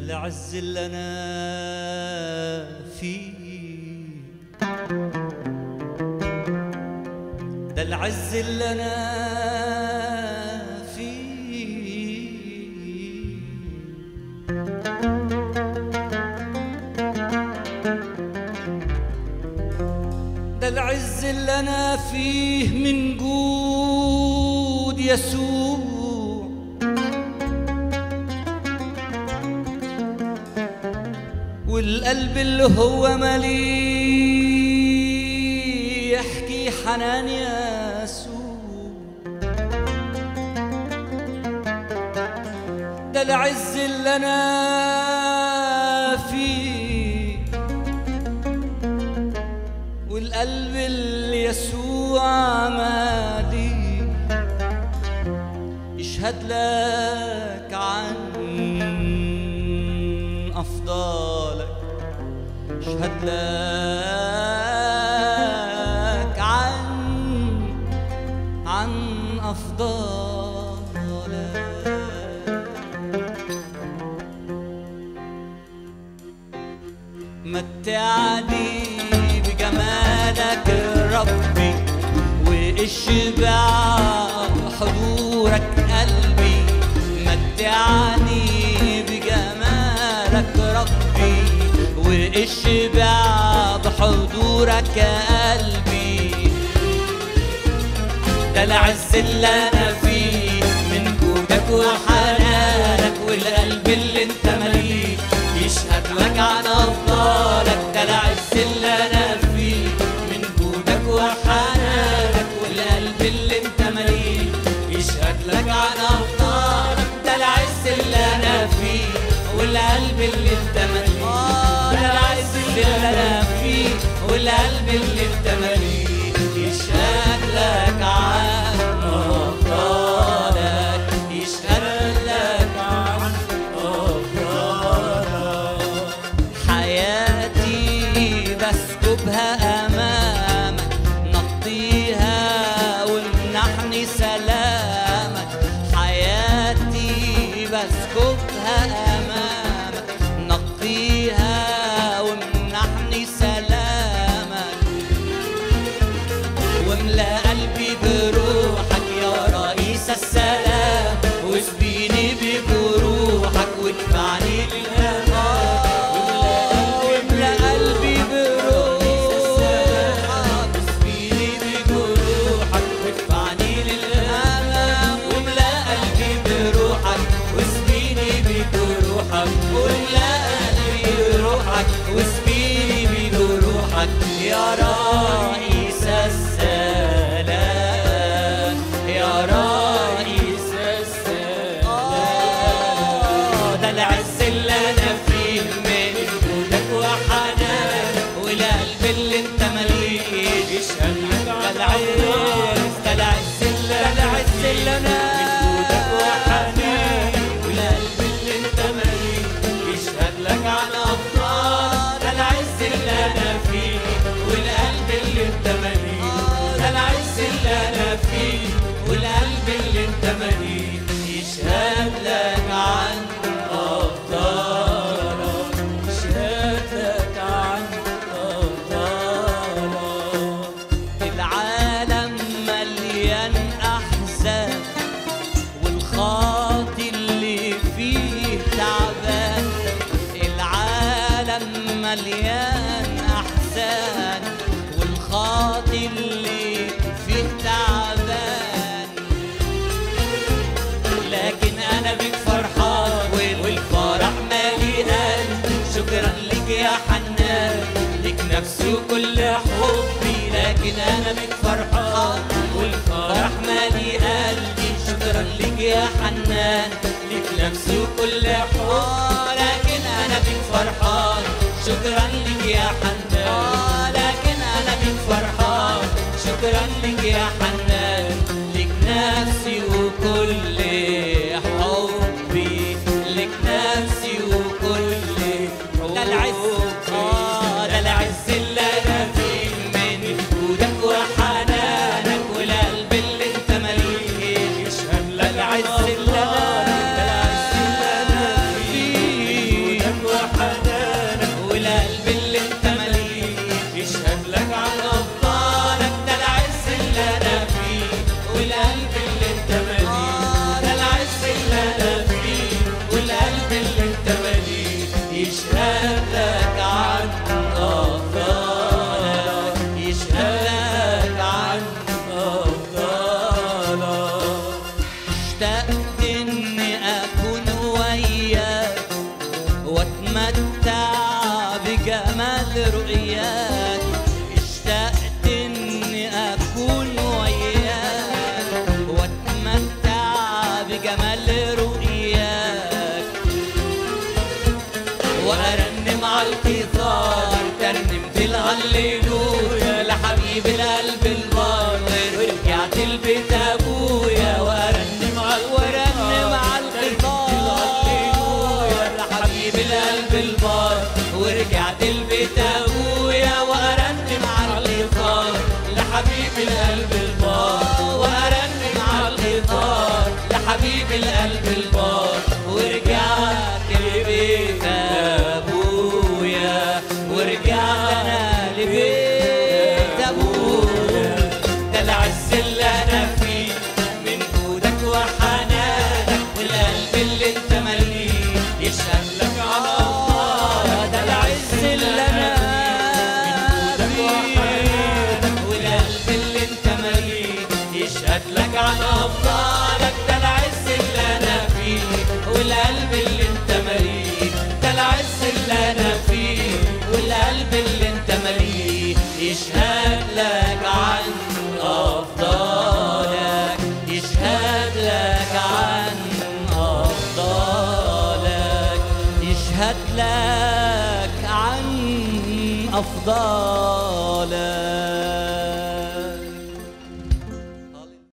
العز اللي انا فيه ده العز اللي انا فيه ده العز اللي انا فيه من جود يسوع والقلب اللي هو مليء يحكي حنان يسوع ده العز اللي انا فيه والقلب اللي يسوع مالي يشهد لك عن أفضالك يشهد لك عن عن أفضالك متعني بجمالك ربي واشبع حضورك قلبي متعني بجمالك ربي واشبع بحضورك قلبي ده العز اللي انا فيه من جودك وحنانك والقلب اللي انت مليك يشهد لك عن افضالك ده العز اللي انا فيه من جودك وحنانك والقلب اللي انت مليك يشهد لك عن افضالك ده العز اللي انا فيه والقلب اللي انت مليك ده العز اللي انا فيه والقلب اللي انت مليك يشهد لك عن أفضالك يشهد لك عن أفضالك حياتي بسكبها أمامك نقضيها وامنحني سلامك حياتي بسكبها أمامك نقضيها وامنحني سلامك واملأ قلبي بروحك يا رئيس السلام واسبيني بجروحك وادفعني للأمام واملأ قلبي بروحك واسبيني بجروحك وادفعني للأمام واملأ قلبي بروحك واسبيني بجروحك واملأ قلبي بروحك واسبيني بجروحك يا رئيس السلام يا رئيس السلام ده العز اللي انا فيه من جودك وحنان والقلب اللي انت مليك يشهد لك ده العز ده العز اللي ده العز اللي انا من جودك وحنان والقلب اللي انت مليك يشهد لك على افضال ده العز اللي انا فيه والقلب اللي انت مليك ده العز اللي انا فيه والقلب اللي انت مليك يشهد لك عن افضالك يشهد لك عن افضالك العالم مليان احزان والخاطي اللي فيه تعبان العالم مليان احزان والخاطي اللي فيه تعبان لكن انا بك فرحان والفرح مالي قلبي شكرا لك يا حنان لك نفسي وكل حبي لكن انا بك فرحان والفرح مالي قلبي شكرا لك يا حنان لك نفسي وكل حب لكن انا بك فرحان شكرا لك يا حنان لكن انا بك فرحان شكرا لك يا حنان لك نفسي وكل حبي لك نفسي وكل ده العز اه ده العز اللي انا فيه من جودك وحنانك والقلب اللي انت مليك يشهد لك العز اللي انا ده العز اللي انا فيه اشتقت اني اكون وياك واتمتع بجمال رؤياك اشتقت اني اكون وياك واتمتع بجمال رؤياك وارنم على القيثار ترنمت الهللويا لحبيب القلب البار ورجعت البيت ابويا وارنم على وارنم على القيثار لحبيب القلب البار ورجعت البيت ابويا وارنم على القيثار لحبيب القلب البار وارنم على القيثار لحبيب القلب البار ورجعت لبيت ابويا ورجعت انا لبيت ابويا ده العز اللي انا فيه من جودك وحنانك والقلب اللي انت مليه يشهد لك على الله ده العز اللي انا فيه والقلب اللي انت مليه يشهد لك على افضالك ده العز اللي انا فيه والقلب اللي انت مليه ده العز اللي انا فيه والقلب اللي انت مليه يشهد لك عن افضالك يشهد لك عن افضالك يشهد لك عن افضالك